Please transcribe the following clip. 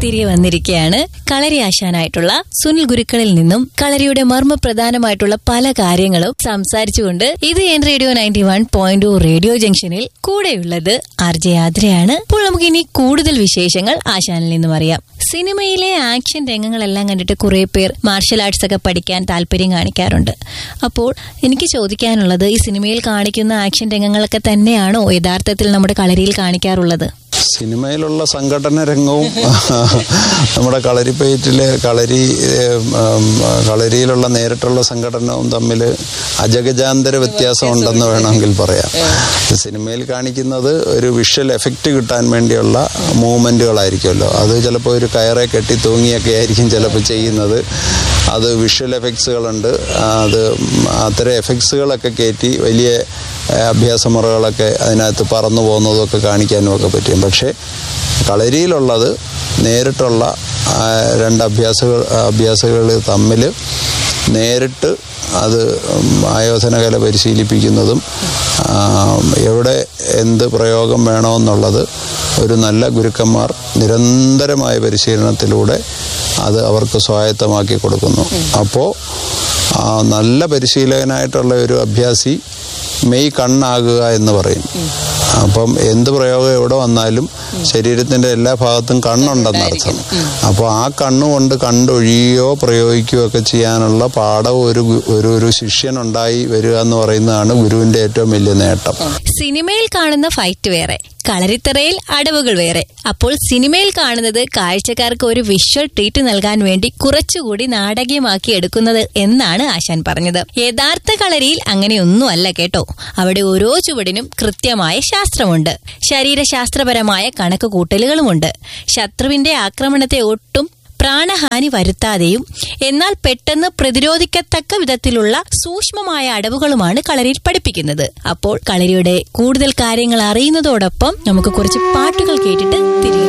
തിരികെ വന്നിരിക്കുകയാണ് കളരി ആശാനായിട്ടുള്ള സുനിൽ ഗുരുക്കളിൽ നിന്നും കളരിയുടെ മർമ്മപ്രധാനമായിട്ടുള്ള പല കാര്യങ്ങളും സംസാരിച്ചുകൊണ്ട് ഇത് എൻ radio ninety one point radio ജംഗ്ഷനിൽ കൂടെയുള്ളത് ആർ ജെ ആദ്രയാണ് അപ്പോൾ നമുക്ക് ഇനി കൂടുതൽ വിശേഷങ്ങൾ ആശാനിൽ നിന്നും അറിയാം സിനിമയിലെ ആക്ഷൻ രംഗങ്ങളെല്ലാം കണ്ടിട്ട് കുറെ പേർ മാർഷൽ ആർട്സ് ഒക്കെ പഠിക്കാൻ താല്പര്യം കാണിക്കാറുണ്ട് അപ്പോൾ എനിക്ക് ചോദിക്കാനുള്ളത് ഈ സിനിമയിൽ കാണിക്കുന്ന ആക്ഷൻ രംഗങ്ങളൊക്കെ തന്നെയാണോ യഥാർത്ഥത്തിൽ നമ്മുടെ കളരിയിൽ കാണിക്കാറുള്ളത് സിനിമയിലുള്ള സംഘടന രംഗവും നമ്മുടെ കളരിപ്പയറ്റിലെ കളരി ഏം, ഉം, കളരിയിലുള്ള നേരിട്ടുള്ള സംഘടനവും തമ്മിൽ അജഗജാന്തര വ്യത്യാസം ഉണ്ടെന്ന് വേണമെങ്കിൽ പറയാം സിനിമയിൽ കാണിക്കുന്നത് ഒരു വിഷ്വൽ എഫക്റ്റ് കിട്ടാൻ വേണ്ടിയുള്ള മൂവ്മെന്റുകളായിരിക്കുമല്ലോ അത് ചിലപ്പോൾ ഒരു കയറെ കെട്ടി തൂങ്ങിയൊക്കെ ആയിരിക്കും ചിലപ്പോൾ ചെയ്യുന്നത് അത് വിഷ്വൽ എഫക്ട്സുകളുണ്ട് അത് അത്തരം എഫക്ട്സുകളൊക്കെ കയറ്റി വലിയ ഏഹ്, അഭ്യാസമുറകളൊക്കെ അതിനകത്ത് പറന്നു പോകുന്നതൊക്കെ കാണിക്കാനും ഒക്കെ പറ്റും പക്ഷേ കളരിയിലുള്ളത് നേരിട്ടുള്ള ആ, രണ്ട് അഭ്യാസകൾ അഭ്യാസകൾ തമ്മിൽ നേരിട്ട് അത് ഉം, ആയോധനകല പരിശീലിപ്പിക്കുന്നതും ആ, എവിടെ എന്ത് പ്രയോഗം വേണമെന്നുള്ളത് ഒരു നല്ല ഗുരുക്കന്മാർ നിരന്തരമായ പരിശീലനത്തിലൂടെ അത് അവർക്ക് സ്വായത്തമാക്കി കൊടുക്കുന്നു അപ്പോൾ നല്ല പരിശീലകനായിട്ടുള്ള ഒരു അഭ്യാസി മെയ് കണ്ണാകുക എന്ന് പറയും അപ്പം എന്ത് പ്രയോഗം എവിടെ വന്നാലും ശരീരത്തിന്റെ എല്ലാ ഭാഗത്തും കണ്ണുണ്ടെന്നർത്ഥം അപ്പോൾ ആ കണ്ണുകൊണ്ട് കണ്ടൊഴിയോ പ്രയോഗിക്കുകയോ ഒക്കെ ചെയ്യാനുള്ള പാഠം ഒരു ഗു- ഒരു ഒരു ശിഷ്യനുണ്ടായി വരിക എന്ന് പറയുന്നതാണ് ഗുരുവിന്റെ ഏറ്റവും വലിയ നേട്ടം സിനിമയിൽ കാണുന്ന ഫൈറ്റ് വേറെ കളരിത്തറയിൽ അടവുകൾ വേറെ അപ്പോൾ സിനിമയിൽ കാണുന്നത് കാഴ്ചക്കാർക്ക് ഒരു വിഷ്വൽ ട്രീറ്റ് നൽകാൻ വേണ്ടി കുറച്ചുകൂടി നാടകീയമാക്കി എടുക്കുന്നത് എന്നാണ് ആശാൻ പറഞ്ഞത് യഥാർത്ഥ കളരിയിൽ അങ്ങനെയൊന്നും അല്ല കേട്ടോ അവിടെ ഓരോ ചുവടിനും കൃത്യമായ ശാസ്ത്രമുണ്ട് ശരീരശാസ്ത്രപരമായ കണക്ക് കൂട്ടലുകളുമുണ്ട് ശത്രുവിന്റെ ആക്രമണത്തെ ഒട്ടും പ്രാണഹാനി വരുത്താതെയും എന്നാൽ പെട്ടെന്ന് പ്രതിരോധിക്കത്തക്ക വിധത്തിലുള്ള സൂക്ഷ്മമായ അടവുകളുമാണ് കളരിയിൽ പഠിപ്പിക്കുന്നത് അപ്പോൾ കളരിയുടെ കൂടുതൽ കാര്യങ്ങൾ അറിയുന്നതോടൊപ്പം നമുക്ക് കുറച്ച് പാട്ടുകൾ കേട്ടിട്ട് തിരികെ